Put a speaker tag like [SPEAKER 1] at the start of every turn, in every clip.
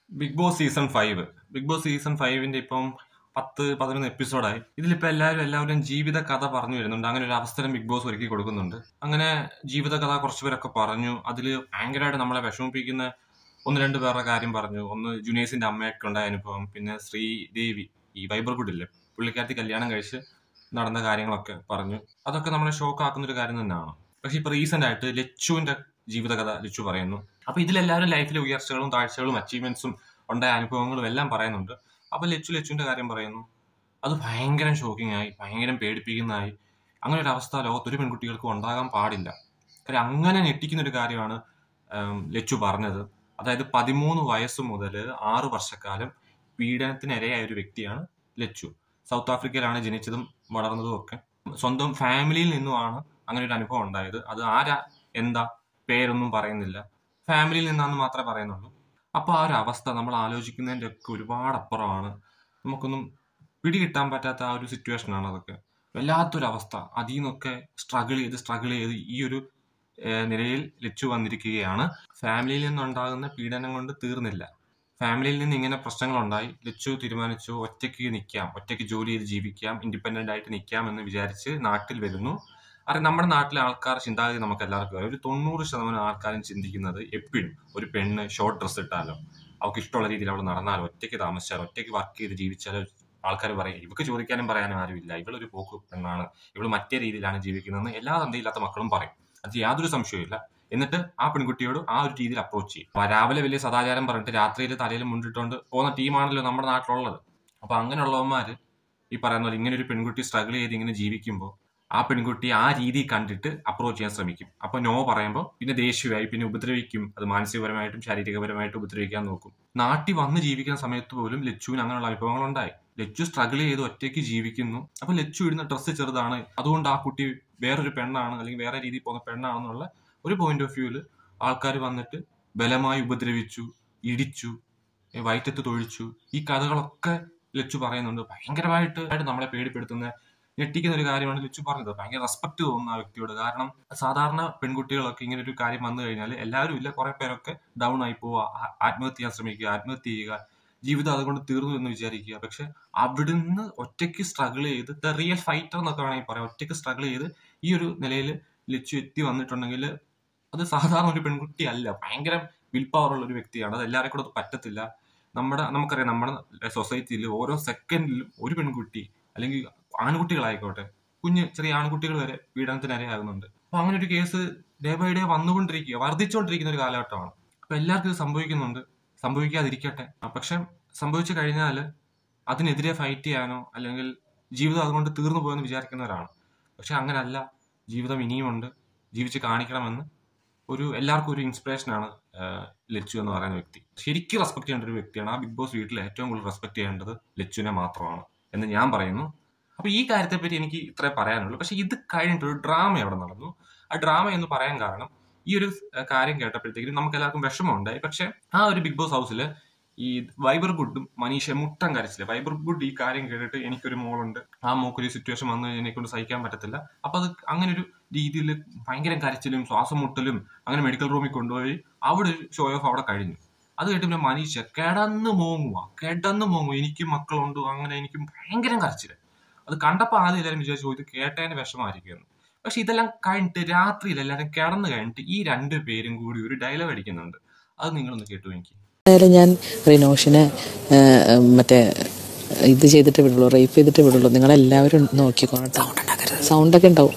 [SPEAKER 1] big Boss season five Big Boss season ഫൈവിന്റെ ഇപ്പം പത്ത് പതിനൊന്ന് എപ്പിസോഡായി ഇതിലിപ്പോ എല്ലാവരും എല്ലാവരും ജീവിത കഥ പറഞ്ഞു വരുന്നുണ്ട് അങ്ങനെ ഒരു അവസരം ബിഗ് ബോസ് ഒരുക്കി കൊടുക്കുന്നുണ്ട് അങ്ങനെ ജീവിത കഥ കുറച്ച് പേരൊക്കെ പറഞ്ഞു അതിൽ ഭയങ്കരമായിട്ട് നമ്മളെ വിഷമിപ്പിക്കുന്ന ഒന്ന് രണ്ട് പേരുടെ കാര്യം പറഞ്ഞു ഒന്ന് ജുനേസിന്റെ അമ്മയൊക്കെ ഉണ്ടായ അനുഭവം പിന്നെ ശ്രീദേവി ഈ വൈബർഗുഡ് ഇല്ലേ പുള്ളിക്കാരത്തി കല്യാണം കഴിച്ച് നടന്ന കാര്യങ്ങളൊക്കെ പറഞ്ഞു അതൊക്കെ നമ്മളെ ഷോക്ക് ആക്കുന്ന ഒരു കാര്യം തന്നെയാണ് പക്ഷെ ഇപ്പൊ റീസെന്റ് ആയിട്ട് ലച്ചുവിന്റെ ജീവിതകഥ ലച്ചു പറയുന്നു അപ്പൊ ഇതിലെല്ലാവരും ലൈഫിലെ ഉയർച്ചകളും താഴ്ചകളും അച്ചീവ്മെന്റ്സും ഉണ്ടായ അനുഭവങ്ങളും എല്ലാം പറയുന്നുണ്ട് അപ്പൊ ലച്ചു ലച്ചുവിന്റെ കാര്യം പറയുന്നു അത് ഭയങ്കര ഷോക്കിംഗ് ആയി ഭയങ്കര പേടിപ്പിക്കുന്നതായി അങ്ങനെ ഒരു അവസ്ഥ ലോകത്ത് ഒരു പെൺകുട്ടികൾക്കും ഉണ്ടാകാൻ പാടില്ല കാര്യം അങ്ങനെ ഞെട്ടിക്കുന്ന ഒരു കാര്യമാണ് ഉം, ലച്ചു പറഞ്ഞത് അതായത് പതിമൂന്ന് വയസ്സ് മുതൽ ആറ് വർഷക്കാലം പീഡനത്തിനിരയായ ഒരു വ്യക്തിയാണ് ലച്ചു സൗത്ത് ആഫ്രിക്കയിലാണ് ജനിച്ചതും വളർന്നതും ഒക്കെ സ്വന്തം ഫാമിലിയിൽ നിന്നുമാണ് അങ്ങനെ ഒരു അനുഭവം ഉണ്ടായത് അത് ആരാ എന്താ പേരൊന്നും പറയുന്നില്ല ഫാമിലിയിൽ നിന്നാന്ന് മാത്രമേ പറയുന്നുള്ളൂ അപ്പൊ ആ ഒരു അവസ്ഥ നമ്മൾ ആലോചിക്കുന്നതിന്റെ ഒക്കെ ഒരുപാട് അപ്പുറമാണ് നമുക്കൊന്നും പിടികിട്ടാൻ പറ്റാത്ത ആ ഒരു സിറ്റുവേഷൻ ആണ് അതൊക്കെ വല്ലാത്തൊരു അവസ്ഥ അതിൽ നിന്നൊക്കെ സ്ട്രഗിൾ ചെയ്ത് സ്ട്രഗിൾ ചെയ്ത് ഈ ഒരു ഏഹ്, നിലയിൽ ലച്ചു വന്നിരിക്കുകയാണ് ഫാമിലിയിൽ നിന്നുണ്ടാകുന്ന പീഡനം കൊണ്ട് തീർന്നില്ല ഫാമിലിയിൽ നിന്ന് ഇങ്ങനെ പ്രശ്നങ്ങളുണ്ടായി ലച്ചു തീരുമാനിച്ചു ഒറ്റയ്ക്ക് നിൽക്കാം ഒറ്റയ്ക്ക് ജോലി ചെയ്ത് ജീവിക്കാം ഇൻഡിപെൻഡന്റ് ആയിട്ട് നിൽക്കാം എന്ന് വിചാരിച്ച് നാട്ടിൽ വരുന്നു അറിയാം നമ്മുടെ നാട്ടിലെ ആൾക്കാർ ചിന്താഗതി നമുക്ക് എല്ലാവർക്കും അറിയാം ഒരു തൊണ്ണൂറ് ശതമാനം ആൾക്കാരും ചിന്തിക്കുന്നത് എപ്പോഴും ഒരു പെണ്ണ് ഷോർട്ട് ഡ്രസ് ഇട്ടാലോ അവൾക്ക് ഇഷ്ടമുള്ള രീതിയിൽ അവൾ നടന്നാലോ ഒറ്റയ്ക്ക് താമസിച്ചാലോ ഒറ്റയ്ക്ക് വർക്ക് ചെയ്ത് ജീവിച്ചാലോ ആൾക്കാർ പറയും ഇവക്ക് ചോദിക്കാനും പറയാനും ആരുമില്ല ഇവളൊരു പോക്ക് പെണ്ണാണ് ഇവള് മറ്റേ രീതിയിലാണ് ജീവിക്കുന്നതെന്ന് എല്ലാ തന്തയില്ലാത്ത മക്കളും പറയും അത് യാതൊരു സംശയവുമില്ല എന്നിട്ട് ആ പെൺകുട്ടിയോട് ആ ഒരു രീതിയിൽ അപ്രോച്ച് ചെയ്യും അപ്പൊ രാവിലെ വലിയ സദാചാരം പറഞ്ഞിട്ട് രാത്രിയിൽ തലയിൽ മുണ്ടിട്ടുകൊണ്ട് പോകുന്ന ടീമാണല്ലോ നമ്മുടെ നാട്ടിലുള്ളത് അപ്പൊ അങ്ങനെയുള്ളവന്മാര് ഈ പറയുന്ന പോലെ ഇങ്ങനെ ഒരു പെൺകുട്ടി സ്ട്രഗിൾ ചെയ്ത് ഇങ്ങനെ ജീവിക്കുമ്പോൾ ആ പെൺകുട്ടി ആ രീതി കണ്ടിട്ട് അപ്രോച്ച് ചെയ്യാൻ ശ്രമിക്കും അപ്പൊ നോ പറയുമ്പോൾ പിന്നെ ദേഷ്യമായി പിന്നെ ഉപദ്രവിക്കും അത് മാനസികപരമായിട്ടും ശാരീരികപരമായിട്ടും ഉപദ്രവിക്കാൻ നോക്കും നാട്ടിൽ വന്ന് ജീവിക്കുന്ന സമയത്ത് പോലും ലച്ചുവിന് അങ്ങനെയുള്ള അനുഭവങ്ങൾ ഉണ്ടായി ലച്ചു സ്ട്രഗിൾ ചെയ്ത് ഒറ്റയ്ക്ക് ജീവിക്കുന്നു അപ്പൊ ലച്ചു ഇടുന്ന ഡ്രസ്സ് ചെറുതാണ് അതുകൊണ്ട് ആ കുട്ടി വേറൊരു പെണ്ണാണ് അല്ലെങ്കിൽ വേറെ രീതിയിൽ പോകുന്ന പെണ്ണാണെന്നുള്ള ഒരു പോയിന്റ് ഓഫ് വ്യൂവിൽ ആൾക്കാർ വന്നിട്ട് ബലമായി ഉപദ്രവിച്ചു ഇടിച്ചു ഏ, വയറ്റത്ത് തൊഴിച്ചു ഈ കഥകളൊക്കെ ലച്ചു പറയുന്നുണ്ട് ഭയങ്കരമായിട്ട് ആയിട്ട് നമ്മളെ പേടിപ്പെടുത്തുന്ന ഞെട്ടിക്കുന്ന ഒരു കാര്യമാണ് ലിച്ചു പറഞ്ഞത് ഭയങ്കര റെസ്പെക്ട് തോന്നുന്ന ആ വ്യക്തിയോട് കാരണം സാധാരണ പെൺകുട്ടികളൊക്കെ ഇങ്ങനെ ഒരു കാര്യം വന്നു കഴിഞ്ഞാൽ എല്ലാവരും ഇല്ല കുറെ പേരൊക്കെ ഡൗൺ ആയി പോവുക ആ- ആത്മഹത്യ ചെയ്യാൻ ശ്രമിക്കുക ആത്മഹത്യ ചെയ്യുക ജീവിതം അതുകൊണ്ട് തീർന്നു എന്ന് വിചാരിക്കുക പക്ഷെ അവിടുന്ന് ഒറ്റയ്ക്ക് സ്ട്രഗിൾ ചെയ്ത് ദ റിയൽ ഫൈറ്റർ എന്നൊക്കെ വേണമെങ്കിൽ പറയാം ഒറ്റയ്ക്ക് സ്ട്രഗിൾ ചെയ്ത് ഈ ഒരു നിലയിൽ ലിച്ചു എത്തി വന്നിട്ടുണ്ടെങ്കിൽ അത് സാധാരണ ഒരു പെൺകുട്ടി അല്ല ഭയങ്കര വിൽ പവർ ഉള്ള ഒരു വ്യക്തിയാണ് അത് എല്ലാവരെയും കൂടെ അത് പറ്റത്തില്ല നമ്മുടെ നമുക്കറിയാം നമ്മുടെ സൊസൈറ്റിയിൽ ഓരോ സെക്കൻഡിലും ഒരു പെൺകുട്ടി അല്ലെങ്കിൽ ആൺകുട്ടികളായിക്കോട്ടെ കുഞ്ഞ് ചെറിയ ആൺകുട്ടികൾ വരെ പീഡനത്തിന് ഇരയാകുന്നുണ്ട് അപ്പൊ അങ്ങനെ ഒരു കേസ് ഡേ ബൈ ഡേ വന്നുകൊണ്ടിരിക്കുക വർദ്ധിച്ചുകൊണ്ടിരിക്കുന്ന ഒരു കാലഘട്ടമാണ് അപ്പൊ എല്ലാവർക്കും ഇത് സംഭവിക്കുന്നുണ്ട് സംഭവിക്കാതിരിക്കട്ടെ ആ, പക്ഷെ സംഭവിച്ചു കഴിഞ്ഞാൽ അതിനെതിരെ ഫൈറ്റ് ചെയ്യാനോ അല്ലെങ്കിൽ ജീവിതം അതുകൊണ്ട് തീർന്നു പോയെന്ന് വിചാരിക്കുന്നവരാണ് പക്ഷെ അങ്ങനല്ല ജീവിതം ഇനിയുമുണ്ട് ജീവിച്ച് കാണിക്കണമെന്ന് ഒരു എല്ലാവർക്കും ഒരു ഇൻസ്പിറേഷനാണ് ലച്ചു എന്ന് പറയുന്ന വ്യക്തി ശരിക്കും റെസ്പെക്ട് ചെയ്യേണ്ട ഒരു വ്യക്തിയാണ് ആ ബിഗ് ബോസ് വീട്ടിൽ ഏറ്റവും കൂടുതൽ റെസ്പെക്ട് ചെയ്യേണ്ടത് ലച്ചുവിനെ മാത്രമാണ് എന്ന് ഞാൻ പറയുന്നു അപ്പൊ ഈ കാര്യത്തെ പറ്റി എനിക്ക് ഇത്രേ പറയാനുള്ളൂ പക്ഷെ ഇത് കഴിഞ്ഞിട്ട് ഒരു ഡ്രാമ അവിടെ നടന്നു ആ ഡ്രാമ എന്ന് പറയാൻ കാരണം ഈ ഒരു ഏഹ്, കാര്യം കേട്ടപ്പോഴത്തേക്കും നമുക്ക് എല്ലാവർക്കും വിഷമമുണ്ടായി പക്ഷെ ആ ഒരു ബിഗ് ബോസ് ഹൗസിൽ ഈ വൈബർ ഗുഡും മനീഷ മുട്ടം കരച്ചില്ല വൈബർ ഗുഡ് ഈ കാര്യം കേട്ടിട്ട് എനിക്കൊരു മോളുണ്ട് ആ മോക്കൊരു സിറ്റുവേഷൻ വന്നു കഴിഞ്ഞാൽ എന്നെ കൊണ്ട് സഹിക്കാൻ പറ്റത്തില്ല അപ്പൊ അത് അങ്ങനെ ഒരു രീതിയിൽ ഭയങ്കര കരച്ചിലും ശ്വാസം മുട്ടലും അങ്ങനെ മെഡിക്കൽ റൂമിൽ കൊണ്ടുപോയി അവിടെ ഒരു ഷോ ഓഫ് അവിടെ കഴിഞ്ഞു അത് കേട്ട് പിന്നെ മനീഷ കിടന്ന് മോങ്ങുക കിടന്ന് മോങ്ങുക എനിക്കും മക്കളുണ്ട് അങ്ങനെ എനിക്കും ഭയങ്കര കരച്ചില് അത് കണ്ടപ്പോൾ ആദ്യം എല്ലാവരും വിചാരിച്ചു "ഓ, ഇത് കേട്ടതിന് വിഷമായിരിക്കുമെന്ന് പക്ഷെ ഇതെല്ലാം കഴിഞ്ഞിട്ട് രാത്രിയിൽ എല്ലാവരും കിടന്നു കഴിഞ്ഞിട്ട് ഈ രണ്ട് പേരും കൂടി ഒരു ഡയലോഗ് അടിക്കുന്നുണ്ട് അത് നിങ്ങളൊന്ന് കേട്ടു എനിക്ക്
[SPEAKER 2] എന്തായാലും ഞാൻ റിനോഷിനെ ആ, മറ്റേ ഇത് ചെയ്തിട്ട് വിടുള്ളൂ റേപ്പ് ചെയ്തിട്ട് വിടുള്ളൂ നിങ്ങളെല്ലാവരും നോക്കിക്കോണട്ടോ സൗണ്ടൊക്കെ ഉണ്ടാവും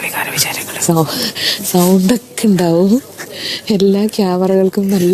[SPEAKER 2] സൗ- സൗണ്ടൊക്കെ ഉണ്ടാവും എല്ലാ ക്യാമറകൾക്കും നല്ല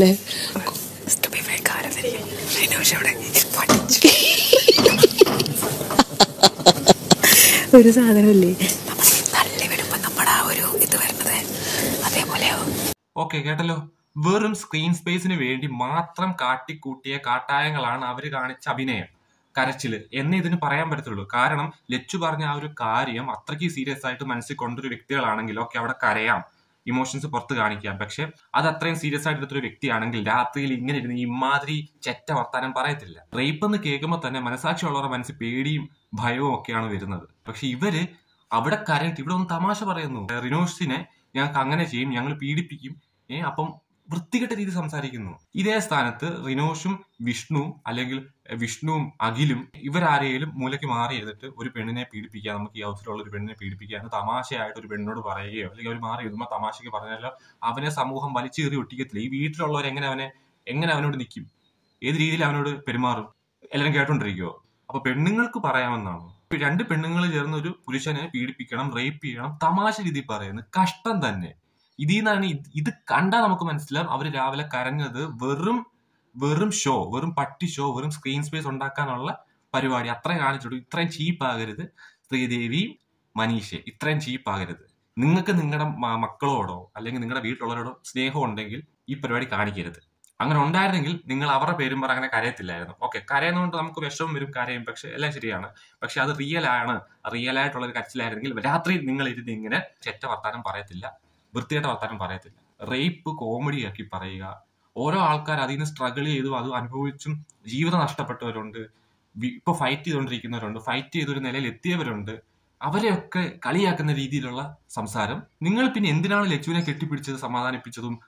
[SPEAKER 3] ഒരു സാധനമില്ലേ നമ്മൾ തള്ളി വരുമ്പോ നമ്മുടെ ആ ഒരു ഇത് വരുന്നത് അതേപോലെ ആവും
[SPEAKER 1] ഓക്കെ കേട്ടല്ലോ വെറും സ്ക്രീൻ സ്പേസിന് വേണ്ടി മാത്രം കാട്ടിക്കൂട്ടിയ കാട്ടായങ്ങളാണ് അവര് കാണിച്ച അഭിനയം കരച്ചില് എന്നേ ഇതിന് പറയാൻ പറ്റത്തുള്ളൂ കാരണം ലച്ചു പറഞ്ഞ ആ ഒരു കാര്യം അത്രയ്ക്ക് സീരിയസ് ആയിട്ട് മനസ്സിൽ കൊണ്ടൊരു വ്യക്തികളാണെങ്കിൽ ഓക്കെ അവിടെ കരയാം ഇമോഷൻസ് പുറത്ത് കാണിക്കാം പക്ഷെ അത് അത്രയും സീരിയസ് ആയിട്ട് എടുത്തൊരു വ്യക്തിയാണെങ്കിൽ രാത്രിയിൽ ഇങ്ങനെ ഇരുന്ന് ഇമാതിരി ചെറ്റ വർത്താനം പറയത്തില്ല റേപ്പ് എന്ന് കേൾക്കുമ്പോൾ തന്നെ മനസാക്ഷിയുള്ളവരുടെ മനസ്സിൽ പേടിയും ഭയവും ഒക്കെയാണ് വരുന്നത് പക്ഷെ ഇവര് അവിടെ കരയിട്ട് ഇവിടെ ഒന്ന് തമാശ പറയുന്നു റിനോഷിനെ ഞങ്ങൾക്ക് അങ്ങനെ ചെയ്യും ഞങ്ങൾ പീഡിപ്പിക്കും ഏ അപ്പം വൃത്തികെട്ട രീതി സംസാരിക്കുന്നു ഇതേ സ്ഥാനത്ത് റിനോഷും വിഷ്ണുവും അല്ലെങ്കിൽ വിഷ്ണുവും അഖിലും ഇവരാരെയും മൂലയ്ക്ക് മാറി ഇരുന്നിട്ട് ഒരു പെണ്ണിനെ പീഡിപ്പിക്കുക നമുക്ക് ഈ അവസരമുള്ള ഒരു പെണ്ണിനെ പീഡിപ്പിക്കുക തമാശയായിട്ട് ഒരു പെണ്ണിനോട് പറയുകയോ അല്ലെങ്കിൽ അവർ മാറി എഴുതുമ്പോൾ തമാശയ്ക്ക് പറഞ്ഞാലോ അവനെ സമൂഹം വലിച്ചേറി ഒട്ടിക്കത്തില്ല ഈ വീട്ടിലുള്ളവർ എങ്ങനെ അവനെ എങ്ങനെ അവനോട് നിൽക്കും ഏത് രീതിയിൽ അവനോട് പെരുമാറും എല്ലാവരും കേട്ടോണ്ടിരിക്കുവോ അപ്പൊ പെണ്ണുങ്ങൾക്ക് പറയാമെന്നാണ് ഇപ്പൊ രണ്ട് പെണ്ണുങ്ങൾ ചേർന്ന് ഒരു പുരുഷനെ പീഡിപ്പിക്കണം റേപ്പ് ചെയ്യണം തമാശ രീതിയിൽ പറയുന്നത് കഷ്ടം തന്നെ ഇതിൽ നിന്നാണ് ഇത് ഇത് കണ്ടാൽ നമുക്ക് മനസ്സിലാവും അവര് രാവിലെ കരഞ്ഞത് വെറും വെറും ഷോ വെറും പട്ടി ഷോ വെറും സ്ക്രീൻ സ്പേസ് ഉണ്ടാക്കാനുള്ള പരിപാടി അത്രയും കാണിച്ചിട്ടു ഇത്രയും ചീപ്പ് ആകരുത് ശ്രീദേവിയും മനീഷെ ഇത്രയും ചീപ്പ് ആകരുത് നിങ്ങൾക്ക് നിങ്ങളുടെ മക്കളോടോ അല്ലെങ്കിൽ നിങ്ങളുടെ വീട്ടിലുള്ളവരോടോ സ്നേഹം ഉണ്ടെങ്കിൽ ഈ പരിപാടി കാണിക്കരുത് അങ്ങനെ ഉണ്ടായിരുന്നെങ്കിൽ നിങ്ങൾ അവരുടെ പേരും പറ അങ്ങനെ കരയത്തില്ലായിരുന്നു ഓക്കെ കരയുന്നതുകൊണ്ട് നമുക്ക് വിഷമം വരും കരയും പക്ഷെ എല്ലാം ശരിയാണ് പക്ഷെ അത് റിയൽ ആണ് റിയൽ ആയിട്ടുള്ള ഒരു കരച്ചിലായിരുന്നെങ്കിൽ രാത്രി നിങ്ങൾ ഇരുന്ന് ഇങ്ങനെ ചെറ്റ വർത്താനം പറയത്തില്ല വൃത്തികെട്ട വർത്താനം പറയത്തില്ല റേപ്പ് കോമഡി ആക്കി പറയുക ഓരോ ആൾക്കാർ അതിൽ നിന്ന് സ്ട്രഗിൾ ചെയ്തും അത് അനുഭവിച്ചും ജീവിതം നഷ്ടപ്പെട്ടവരുണ്ട് ഇപ്പൊ ഫൈറ്റ് ചെയ്തുകൊണ്ടിരിക്കുന്നവരുണ്ട് ഫൈറ്റ് ചെയ്തൊരു നിലയിൽ എത്തിയവരുണ്ട് അവരെയൊക്കെ കളിയാക്കുന്ന രീതിയിലുള്ള സംസാരം നിങ്ങൾ പിന്നെ എന്തിനാണ് ലച്ചുവിനെ കെട്ടിപ്പിടിച്ചത് സമാധാനിപ്പിച്ചതും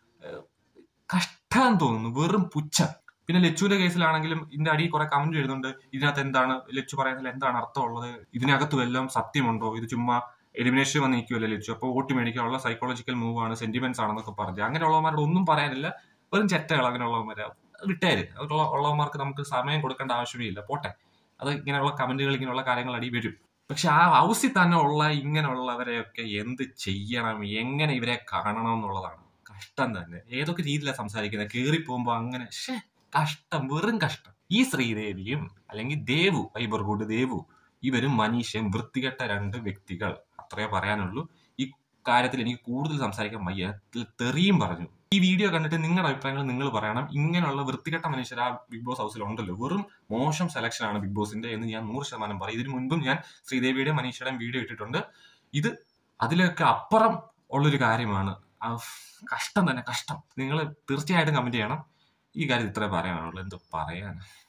[SPEAKER 1] കഷ്ടം തോന്നുന്നു വെറും പുച്ഛ പിന്നെ ലച്ചുവിന്റെ കേസിലാണെങ്കിലും ഇതിന്റെ അടിയിൽ കുറെ കമന്റ് എഴുതുന്നുണ്ട് ഇതിനകത്ത് എന്താണ് ലച്ചു പറയുന്നതിൽ എന്താണ് അർത്ഥമുള്ളത് ഇതിനകത്ത് വല്ലതും സത്യമുണ്ടോ ഇത് ചുമ്മാ എലിമിനേഷൻ വന്ന് നിൽക്കുമല്ലോ ലച്ചു അപ്പോൾ വോട്ട് മേടിക്കാനുള്ള സൈക്കോളജിക്കൽ മൂവ് ആണ് സെന്റിമെന്റ്സ് ആണെന്നൊക്കെ പറഞ്ഞു അങ്ങനെയുള്ളവന്മാരോട് ഒന്നും പറയാനില്ല വെറും ചെറ്റകൾ അങ്ങനെയുള്ളവന്മാരെ വിട്ടേര് ഉള്ളവന്മാർക്ക് നമുക്ക് സമയം കൊടുക്കേണ്ട ആവശ്യമേ ഇല്ല പോട്ടെ അത് ഇങ്ങനെയുള്ള കമന്റുകൾ ഇങ്ങനെയുള്ള കാര്യങ്ങൾ അടി വരും പക്ഷെ ആ ഹൗസിൽ തന്നെ ഉള്ള ഇങ്ങനെയുള്ളവരെയൊക്കെ എന്ത് ചെയ്യണം എങ്ങനെ ഇവരെ കാണണം എന്നുള്ളതാണ് കഷ്ടം തന്നെ ഏതൊക്കെ രീതിയിലാണ് സംസാരിക്കുന്നത് കയറി പോകുമ്പോ അങ്ങനെ ഷേ കഷ്ടം വെറും കഷ്ടം ഈ ശ്രീദേവിയും അല്ലെങ്കിൽ ദേവു ഐബർഗുഡ് ദേവു ഇവരും മനീഷയും വൃത്തികെട്ട രണ്ട് വ്യക്തികൾ അത്രേ പറയാനുള്ളൂ ഈ കാര്യത്തിൽ എനിക്ക് കൂടുതൽ സംസാരിക്കാൻ വയ്യ തെറിയും പറഞ്ഞു ഈ വീഡിയോ കണ്ടിട്ട് നിങ്ങളുടെ അഭിപ്രായങ്ങൾ നിങ്ങൾ പറയണം ഇങ്ങനെയുള്ള വൃത്തികെട്ട മനുഷ്യർ ആ ബിഗ് ബോസ് ഹൗസിൽ ഉണ്ടല്ലോ വെറും മോശം സെലക്ഷൻ ആണ് ബിഗ് ബോസിന്റെ എന്ന് ഞാൻ നൂറ് ശതമാനം പറയും ഇതിനു മുൻപും ഞാൻ ശ്രീദേവിയുടെയും മനീഷയുടെയും വീഡിയോ ഇട്ടിട്ടുണ്ട് ഇത് അതിലൊക്കെ അപ്പുറം ഉള്ളൊരു കാര്യമാണ് കഷ്ടം തന്നെ കഷ്ടം നിങ്ങൾ തീർച്ചയായിട്ടും കമന്റ് ചെയ്യണം ഈ കാര്യം ഇത്രേ പറയാനുള്ളൂ എന്തോ പറയാനാ